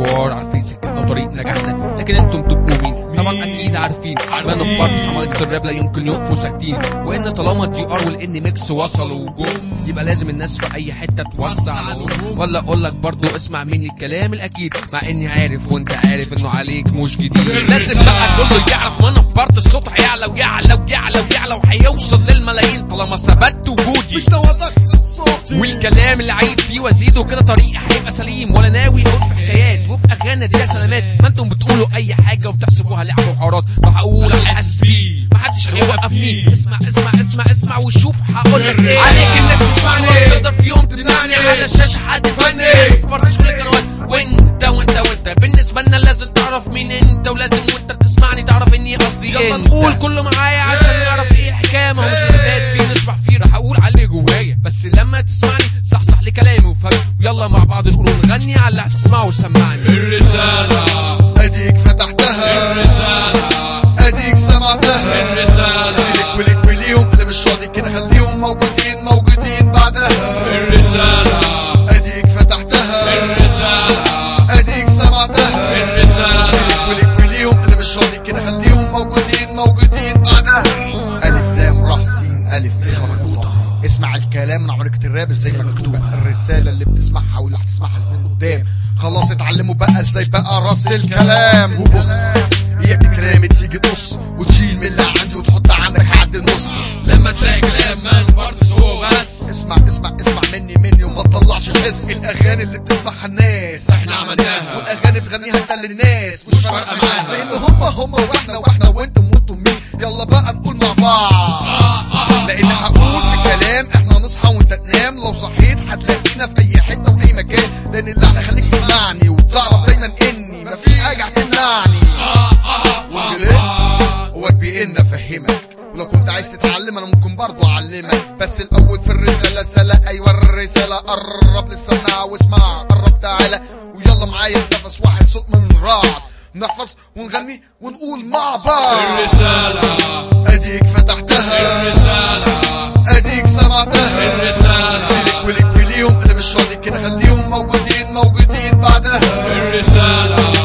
مشوار عارفين سكتنا وطريق نجاحنا لكن انتم تبقوا مين طبعا اكيد عارفين عارفين بارتس عمالة الراب لا يمكن يقفوا ساكتين وان طالما الجي ار والان ميكس وصلوا جم يبقى لازم الناس في اي حته توسع له ولا اقول لك برضو اسمع مني الكلام الاكيد مع اني عارف وانت عارف انه عليك مش جديد لازم بقى كله يعرف وانا في بارت الصوت هيعلى ويعلى ويعلى ويعلى وهيوصل للملايين طالما ثبت وجودي مش توضخ صوتي والكلام اللي عايد فيه وازيده كده طريقي هيبقى سليم ولا ناوي اقول في حكايات وفي اغاني دي سلامات ما انتم بتقولوا اي حاجه وبتحسبوها لعب وحوارات راح اقول على حاسس بيه محدش هيوقفني اسمع اسمع اسمع اسمع وشوف هقول لك ايه عليك انك تسمعني ولا تقدر في يوم تمنعني على الشاشه حد فني في بارتس كل القنوات وانت وانت وانت بالنسبه لنا لازم تعرف مين انت ولازم وانت بتسمعني تعرف اني قصدي يلا نقول كله معايا عشان نعرف ايه الحكايه ما هو مش اللي فيه نسمع فيه راح اقول على اللي جوايا بس لما تسمعني صحصح لي كلامي وفهم ويلا مع بعض نقول ونغني على اللي هتسمعه وسمعني الرسالة اديك فتحتها الرسالة اديك سمعتها الرسالة لك ولك وليهم اللي مش راضي كده خليهم موجودين موجودين بعدها الرسالة اديك فتحتها الرسالة اديك سمعتها الرسالة ولك وليهم اللي مش راضي كده خليهم موجودين موجودين بعدها الف لام راح سين الف ت مربوطه اسمع الكلام من عمركة الراب ازاي مكتوبة الرسالة اللي بتسمعها واللي هتسمعها ازاي قدام خلاص اتعلموا بقى ازاي بقى راس الكلام وبص هي كلامي تيجي تقص وتشيل من اللي عندي وتحط عندك عند النص لما تلاقي كلام من بارتس هو بس اسمع اسمع اسمع مني مني وما تطلعش الحس الاغاني اللي بتسمعها الناس احنا عملناها. والاغاني بتغنيها انت للناس مش مش فارقه فارقة معاها معاها. لان هما هما واحنا واحنا وانتم وانتم مين يلا بقى نقول مع بعض لان هقول في كلام احنا نصحى وانت تنام لو صحيت هتلاقينا في اي حته واي مكان لان اللعنه خليك تسمعني وتعرف دايما اني مفيش حاجه هتمنعني واللي ليه هو بإن افهمك ولو كنت عايز تتعلم انا ممكن برضو اعلمك بس الاول في الرساله سلا ايوه الرساله قرب للسماعه واسمع قرب تعالى ويلا معايا نفس واحد صوت من رعد نحفظ ونغني ونقول مع بعض الرسالة اديك فتحتها الرسالة اديك سمعتها الرسالة ولك وليهم اللي مش راضي كده خليهم موجودين موجودين بعدها الرسالة